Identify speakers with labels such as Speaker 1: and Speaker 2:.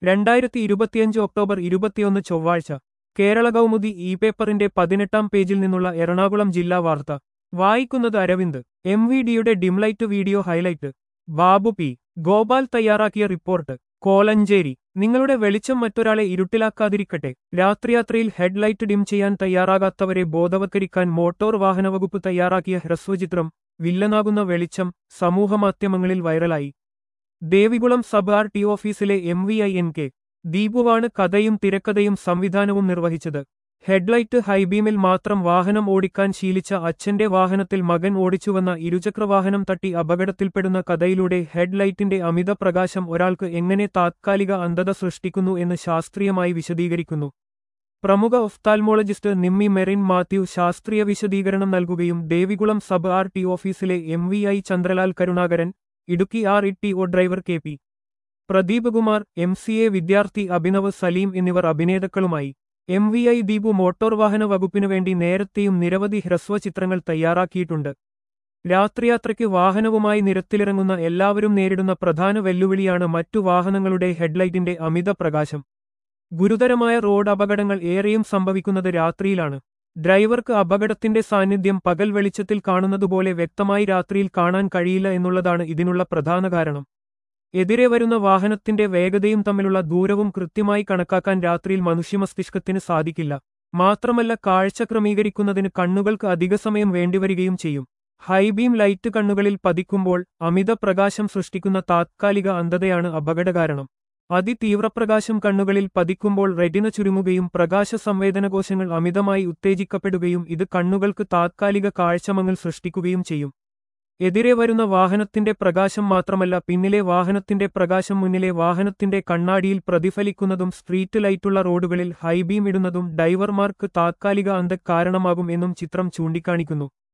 Speaker 1: രണ്ടായിരത്തി ഇരുപത്തിയഞ്ച് ഒക്ടോബർ ഇരുപത്തിയൊന്ന് ചൊവ്വാഴ്ച കേരള കൗമുദി ഇ പേപ്പറിന്റെ പതിനെട്ടാം പേജിൽ നിന്നുള്ള എറണാകുളം ജില്ലാ വാർത്ത വായിക്കുന്നത് അരവിന്ദ് എം വി ഡിയുടെ dim light video highlight Babu P Gopal തയ്യാറാക്കിയ റിപ്പോർട്ട് കോലഞ്ചേരി നിങ്ങളുടെ വെളിച്ചം മറ്റൊരാളെ ഇരുട്ടിലാക്കാതിരിക്കട്ടെ രാത്രിയാത്രയിൽ ഹെഡ്ലൈറ്റ് ഡിം ചെയ്യാൻ തയ്യാറാകാത്തവരെ ബോധവത്കരിക്കാൻ മോട്ടോർ വാഹന വകുപ്പ് തയ്യാറാക്കിയ ഹ്രസ്വചിത്രം വില്ലനാകുന്ന വെളിച്ചം സമൂഹമാധ്യമങ്ങളിൽ വൈറലായി ദേവികുളം സബ് ആർ ടി ഓഫീസിലെ M V I N K ദീപുവാണ് കഥയും തിരക്കഥയും സംവിധാനവും നിർവഹിച്ചത് ഹെഡ്ലൈറ്റ് ഹൈബീമിൽ മാത്രം വാഹനം ഓടിക്കാൻ ശീലിച്ച അച്ഛന്റെ വാഹനത്തിൽ മകൻ ഓടിച്ചുവന്ന ഇരുചക്രവാഹനം തട്ടി അപകടത്തിൽപ്പെടുന്ന കഥയിലൂടെ ഹെഡ്ലൈറ്റിന്റെ അമിത പ്രകാശം ഒരാൾക്ക് എങ്ങനെ താത്കാലിക അന്ധത സൃഷ്ടിക്കുന്നു എന്ന് ശാസ്ത്രീയമായി വിശദീകരിക്കുന്നു പ്രമുഖ ഒഫ്താൽമോളജിസ്റ്റ് നിമ്മി മെറിൻ മാത്യു ശാസ്ത്രീയ വിശദീകരണം നൽകുകയും ദേവികുളം സബ് ആർ ടി ഓഫീസിലെ M V I Chandralal Karunakaran Idukki R E T O driver K P Pradeep Kumar M C A വിദ്യാർത്ഥി അഭിനവ് സലീം എന്നിവർ അഭിനേതാക്കളുമായി M V I Deepu motor വാഹന വകുപ്പിനു വേണ്ടി നേരത്തെയും നിരവധി ഹ്രസ്വചിത്രങ്ങൾ തയ്യാറാക്കിയിട്ടുണ്ട് രാത്രിയാത്രയ്ക്ക് വാഹനവുമായി നിരത്തിലിറങ്ങുന്ന എല്ലാവരും നേരിടുന്ന പ്രധാന വെല്ലുവിളിയാണ് മറ്റു വാഹനങ്ങളുടെ ഹെഡ്ലൈറ്റിന്റെ അമിത പ്രകാശം ഗുരുതരമായ റോഡ് അപകടങ്ങൾ ഏറെയും സംഭവിക്കുന്നത് രാത്രിയിലാണ് ഡ്രൈവർക്ക് അപകടത്തിന്റെ സാന്നിധ്യം പകൽ വെളിച്ചത്തിൽ കാണുന്നതുപോലെ വ്യക്തമായി രാത്രിയിൽ കാണാൻ കഴിയില്ല എന്നുള്ളതാണ് ഇതിനുള്ള പ്രധാന കാരണം എതിരെ വരുന്ന വാഹനത്തിന്റെ വേഗതയും തമ്മിലുള്ള ദൂരവും കൃത്യമായി കണക്കാക്കാൻ രാത്രിയിൽ മനുഷ്യമസ്തിഷ്കത്തിന് സാധിക്കില്ല മാത്രമല്ല കാഴ്ച ക്രമീകരിക്കുന്നതിന് കണ്ണുകൾക്ക് അധിക സമയം വേണ്ടിവരികയും ചെയ്യും ഹൈബീം ലൈറ്റ് കണ്ണുകളിൽ പതിക്കുമ്പോൾ അമിത പ്രകാശം സൃഷ്ടിക്കുന്ന താത്കാലിക അന്ധതയാണ് അപകടകാരണം അതിതീവ്രപ്രകാശം കണ്ണുകളിൽ പതിക്കുമ്പോൾ റെറ്റിന ചുരുങ്ങുകയും പ്രകാശ സംവേദനകോശങ്ങൾ അമിതമായി ഉത്തേജിക്കപ്പെടുകയും ഇത് കണ്ണുകൾക്ക് താത്കാലിക കാഴ്ചമങ്ങൽ സൃഷ്ടിക്കുകയും ചെയ്യും എതിരെ വരുന്ന വാഹനത്തിന്റെ പ്രകാശം മാത്രമല്ല പിന്നിലെ വാഹനത്തിന്റെ പ്രകാശം മുന്നിലെ വാഹനത്തിന്റെ കണ്ണാടിയിൽ പ്രതിഫലിക്കുന്നതും സ്ട്രീറ്റ് ലൈറ്റുള്ള റോഡുകളിൽ ഹൈബീം ഇടുന്നതും ഡൈവർമാർക്ക് താത്കാലിക അന്ധ കാരണമാകും എന്നും ചിത്രം ചൂണ്ടിക്കാണിക്കുന്നു